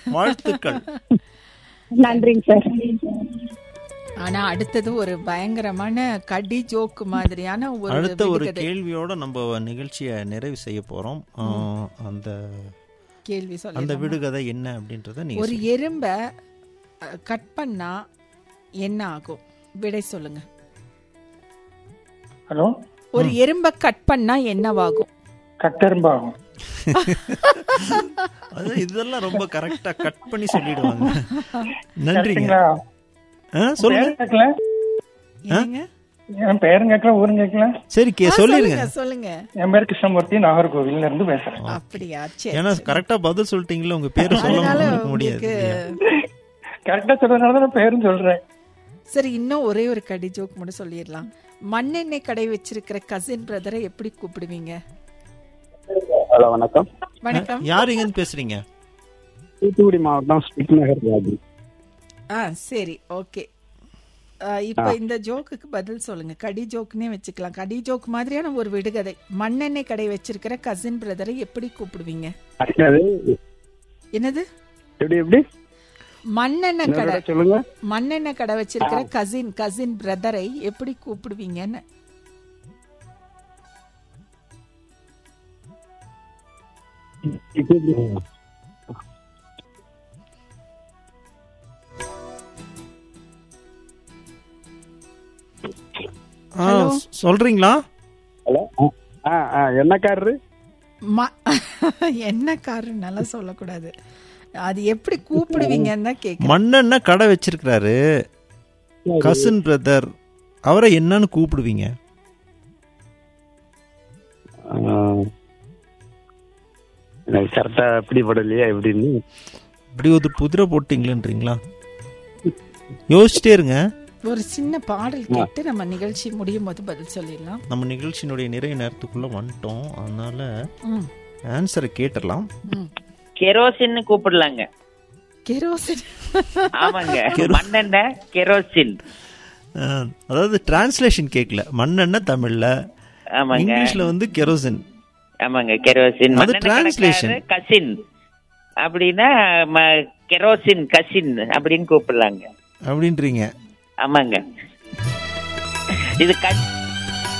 வாழ்த்துக்கள் நன்றிங்க சார் ஆனா அடுத்தது ஒரு பயங்கரமான கடி ஜோக்கு மாதிரியான ஒரு அடுத்த ஒரு விடுகதை கேள்வியோட நம்ம நிகழ்ச்சியை நிறைவு செய்ய போறோம் ஆ, அந்த கேள்வி அந்த சொல்ல விடுகதை என்ன அப்படின்றத நீங்க ஒரு எறும்ப அஹ், கட் பண்ணா என்ன ஆகும் விடை சொல்லுங்க ஹலோ ஒரு எறும்ப கட் பண்ணா என்னவாகும் கட்டெரும்பாகும் அது இதெல்லாம் ரொம்ப கரெக்டா கட் பண்ணி சொல்லிடுவாங்க நன்றிங்க கேட்டீங்களா ஆ, சொல்லுங்க பேரும் கேட்கல என்னங்க என் பேரும் கேட்கல ஊரும் கேட்கல சரி கே ஆ, சொல்லிருங்க சொல்லுங்க சொல்லுங்க என் பேர் கிருஷ்ணமூர்த்தி நாகர்கோவில்ல இருந்து பேசுறேன் அப்படியா சரி ஏன்னா கரெக்டா பதில் சொல்லிட்டீங்களா உங்க பேரை சொல்ல அதனால முடியாது உங்களுக்கு கரெக்டா சொல்றதுனால தான் நான் பேரும் சொல்றேன் சரி இன்னும் ஒரே ஒரு கடி ஜோக் மட்டும் சொல்லிடலாம் மண்ணெண்ணெய் கடை வச்சிருக்கிற கசின் பிரதரை எப்படி கூப்பிடுவீங்க ஹலோ வணக்கம் வணக்கம் யார் எங்கன்னு பேசுறீங்க தூத்துக்குடி மாவட்டம் ஸ்ரீ நகர் ராஜு ஆ சரி ஓகே இப்போ இந்த ஜோக்குக்கு பதில் சொல்லுங்க கடி ஜோக்குனே வச்சுக்கலாம் கடி ஜோக் மாதிரியான ஒரு விடுகதை மண்ணெண்ணெய் கடை வச்சிருக்கிற கசின் பிரதரை எப்படி கூப்பிடுவீங்க அது என்னது எப்படி எப்படி மண்ணெண்ணெய் இன்னொரு கடை தடவை சொல்லுங்க மண்ணெண்ணெய் கடை வச்சிருக்கிற கசின் கசின் பிரதரை எப்படி கூப்பிடுவீங்கன்னு ஆ, சொல்றீங்களா ஹலோ ஆ ஆ என்ன காரரு ம- என்ன காரணம் சொல்லக்கூடாது அது எப்படி கூப்பிடுவீங்கன்னு தான் கேட்குறேன் மண்ணெண்ணெய் கடை வச்சிருக்கிறாரு கசின் பிரதர் அவரை என்னன்னு கூப்பிடுவீங்க ஆ, எனக்கு கரெக்டா பிடிபடலையா எப்படின்னு இப்படி ஒரு புதிரை போட்டீங்களேன்றீங்களா யோசிச்சிட்டே இருங்க ஒரு சின்ன பாடல் கேட்டு நம்ம நிகழ்ச்சி முடியும் போது பதில் சொல்லிடலாம் நம்ம நிகழ்ச்சியினுடைய நிறைய நேரத்துக்குள்ள வந்துட்டோம் அதனால ம், ஆன்சரை கேட்டுடலாம் ம். கெரோசின்னு கூப்பிடலாங்க கெரோசின் ஆமாங்க மண்ணெண்ணெய் கெரோசின் ஆ, அதாவது டிரான்ஸ்லேஷன் கேட்கல மண்ணெண்ணெய் தமிழ்ல ஆமாங்க இங்கிலீஷ்ல வந்து கெரோசின் ஆமாங்க கெரோசின் அது translation. கசின் அப்படின்னா ம- கெரோசின் கசின் அப்படின்னு கூப்பிடலாங்க அப்படின்றீங்க ஆமாங்க இது கஸ்